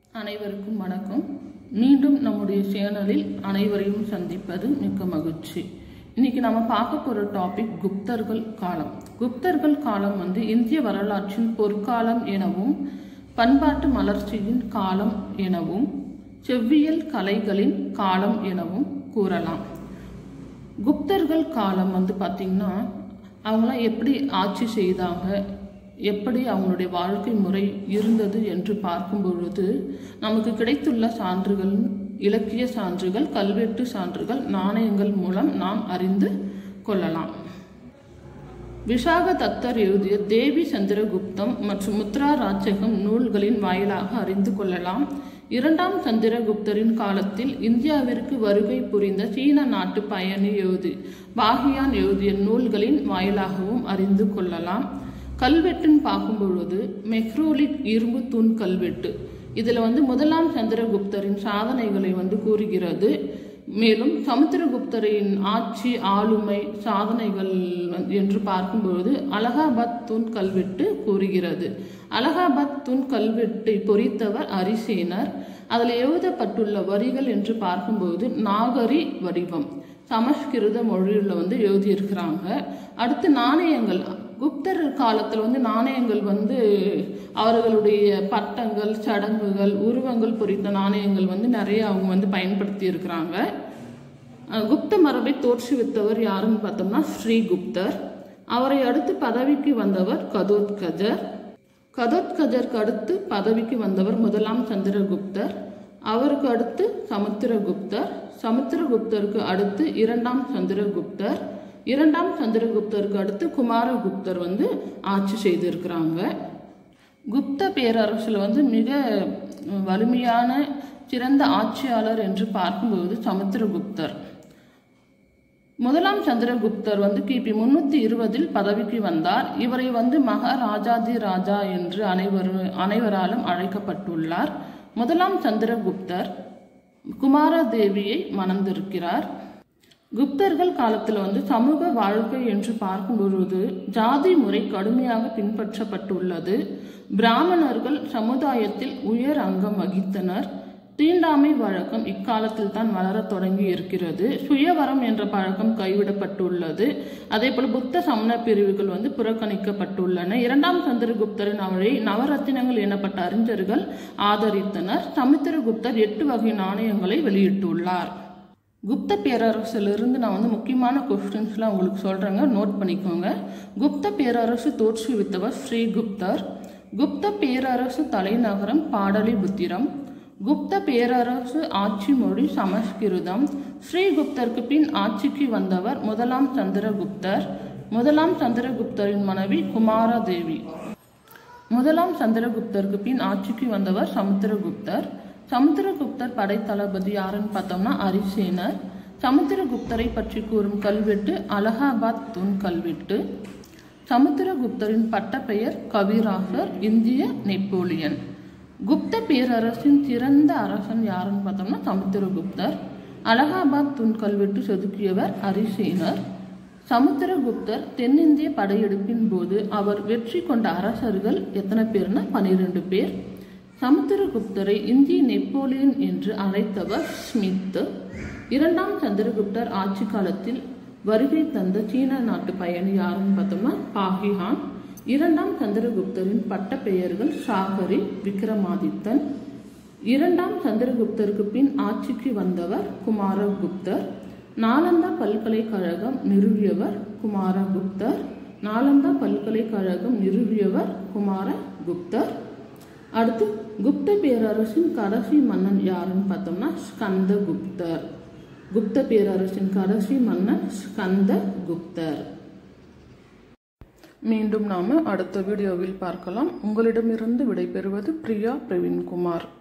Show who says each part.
Speaker 1: அனைவருக்கும் வணக்கம் மீண்டும் நம்முடைய சேனலில் அனைவரையும் சந்திப்பது மிக்க மகிழ்ச்சி இன்னைக்கு நம்ம பார்க்க போற டாபிக் குப்தர்கள் காலம் குப்தர்கள் காலம் வந்து இந்திய வரலாற்றின் பொற்காலம் எனவும் பண்பாட்டு மலர்ச்சியின் காலம் எனவும் செவ்வியல் கலைகளின் காலம் எனவும் கூறலாம் குப்தர்கள் காலம் வந்து பார்த்திங்கன்னா அவங்களாம் எப்படி ஆட்சி செய்தாங்க எப்படி அவங்களுடைய வாழ்க்கை முறை இருந்தது என்று பார்க்கும் பொழுது நமக்கு கிடைத்துள்ள சான்றுகள் இலக்கிய சான்றுகள் கல்வெட்டு சான்றுகள் நாணயங்கள் மூலம் நாம் அறிந்து கொள்ளலாம் விஷாக தத்தர் எழுதிய தேவி சந்திரகுப்தம் மற்றும் முத்ரா ராஜகம் நூல்களின் வாயிலாக அறிந்து கொள்ளலாம் இரண்டாம் சந்திரகுப்தரின் காலத்தில் இந்தியாவிற்கு வருகை புரிந்த சீன நாட்டு பயணி எழுதி பாகியான் எழுதிய நூல்களின் வாயிலாகவும் அறிந்து கொள்ளலாம் கல்வெட்டுன்னு பார்க்கும் பொழுது மெக்ரோலிக் இரும்பு தூண் கல்வெட்டு இதில் வந்து முதலாம் சந்திரகுப்தரின் சாதனைகளை வந்து கூறுகிறது மேலும் சமுத்திரகுப்தரின் ஆட்சி ஆளுமை சாதனைகள் என்று பார்க்கும்பொழுது அலகாபாத் தூண் கல்வெட்டு கூறுகிறது அலகாபாத் தூண் கல்வெட்டை பொறித்தவர் அரிசேனர் அதில் எழுதப்பட்டுள்ள வரிகள் என்று பார்க்கும்போது நாகரி வடிவம் சமஸ்கிருத மொழியில் வந்து எழுதியிருக்கிறாங்க அடுத்து நாணயங்கள் குப்தர் காலத்தில் வந்து நாணயங்கள் வந்து அவர்களுடைய பட்டங்கள் சடங்குகள் உருவங்கள் பொறித்த நாணயங்கள் வந்து நிறைய அவங்க வந்து பயன்படுத்தி இருக்கிறாங்க குப்த மரபை தோற்றுவித்தவர் யாருன்னு பார்த்தோம்னா ஸ்ரீகுப்தர் அவரை அடுத்து பதவிக்கு வந்தவர் கதோத்கஜர் கதோத்கஜருக்கு அடுத்து பதவிக்கு வந்தவர் முதலாம் சந்திரகுப்தர் அவருக்கு அடுத்து சமுத்திரகுப்தர் சமுத்திரகுப்தருக்கு அடுத்து இரண்டாம் சந்திரகுப்தர் இரண்டாம் சந்திரகுப்தருக்கு அடுத்து குமாரகுப்தர் வந்து ஆட்சி செய்திருக்கிறாங்க குப்த பேரரசில் வந்து மிக வலிமையான சிறந்த ஆட்சியாளர் என்று பார்க்கும்போது சமுத்திரகுப்தர் முதலாம் சந்திரகுப்தர் வந்து கிபி முன்னூத்தி இருபதில் பதவிக்கு வந்தார் இவரை வந்து மகாராஜாதி ராஜா என்று அனைவரும் அனைவராலும் அழைக்கப்பட்டுள்ளார் முதலாம் சந்திரகுப்தர் குமாரதேவியை மணந்திருக்கிறார் குப்தர்கள் காலத்தில் வந்து சமூக வாழ்க்கை என்று பார்க்கும் பொழுது ஜாதி முறை கடுமையாக பின்பற்றப்பட்டுள்ளது பிராமணர்கள் சமுதாயத்தில் உயர் அங்கம் வகித்தனர் தீண்டாமை வழக்கம் இக்காலத்தில் தான் வளரத் தொடங்கி இருக்கிறது சுயவரம் என்ற பழக்கம் கைவிடப்பட்டுள்ளது அதே போல புத்த சமண பிரிவுகள் வந்து புறக்கணிக்கப்பட்டுள்ளன இரண்டாம் சந்திரகுப்தரின் அவரை நவரத்தினங்கள் எனப்பட்ட அறிஞர்கள் ஆதரித்தனர் சமுத்திரகுப்தர் எட்டு வகை நாணயங்களை வெளியிட்டுள்ளார் குப்த பேரரசிலிருந்து நான் வந்து முக்கியமான கொஸ்டின்ஸ்லாம் உங்களுக்கு சொல்கிறேங்க நோட் பண்ணிக்கோங்க குப்த பேரரசு தோற்றுவித்தவர் ஸ்ரீகுப்தர் குப்த பேரரசு தலைநகரம் பாடலிபுத்திரம் குப்த பேரரசு ஆட்சி மொழி சமஸ்கிருதம் ஸ்ரீகுப்தருக்கு பின் ஆட்சிக்கு வந்தவர் முதலாம் சந்திரகுப்தர் முதலாம் சந்திரகுப்தரின் மனைவி குமாரதேவி முதலாம் சந்திரகுப்தருக்கு பின் ஆட்சிக்கு வந்தவர் சமுத்திரகுப்தர் சமுத்திரகுப்தர் படைத்தளபதி யாருன்னு பார்த்தோம்னா அரிசேனர் சமுத்திரகுப்தரை பற்றி கூறும் கல்வெட்டு அலகாபாத் தூண் கல்வெட்டு சமுத்திரகுப்தரின் பட்டப்பெயர் கவிராசர் இந்திய நெப்போலியன் குப்த பேரரசின் சிறந்த அரசன் யாருன்னு பார்த்தோம்னா சமுத்திரகுப்தர் அலகாபாத் தூண் கல்வெட்டு செதுக்கியவர் அரிசேனர் சமுத்திரகுப்தர் தென்னிந்திய படையெடுப்பின் போது அவர் வெற்றி கொண்ட அரசர்கள் எத்தனை பேர்னா பனிரெண்டு பேர் சமுத்திரகுப்தரை இந்திய நெப்போலியன் என்று அழைத்தவர் ஸ்மித் இரண்டாம் சந்திரகுப்தர் ஆட்சி காலத்தில் வருகை தந்த சீன நாட்டு பயணி யாருன்னு பார்த்தோம்னா பாகிஹான் இரண்டாம் சந்திரகுப்தரின் பட்ட பெயர்கள் சாகரி விக்ரமாதித்தன் இரண்டாம் சந்திரகுப்தருக்கு பின் ஆட்சிக்கு வந்தவர் குமாரகுப்தர் நாலந்தா பல்கலைக்கழகம் நிறுவியவர் குமாரகுப்தர் நாலந்தா பல்கலைக்கழகம் நிறுவியவர் குமாரகுப்தர் அடுத்து குப்த பேரரசின் கடைசி மன்னன் யாருன்னு பார்த்தோம்னா ஸ்கந்த குப்தர் குப்த பேரரசின் கடைசி மன்னன் ஸ்கந்த குப்தர் மீண்டும் நாம அடுத்த வீடியோவில் பார்க்கலாம் உங்களிடமிருந்து விடைபெறுவது பிரியா பிரவீன்குமார்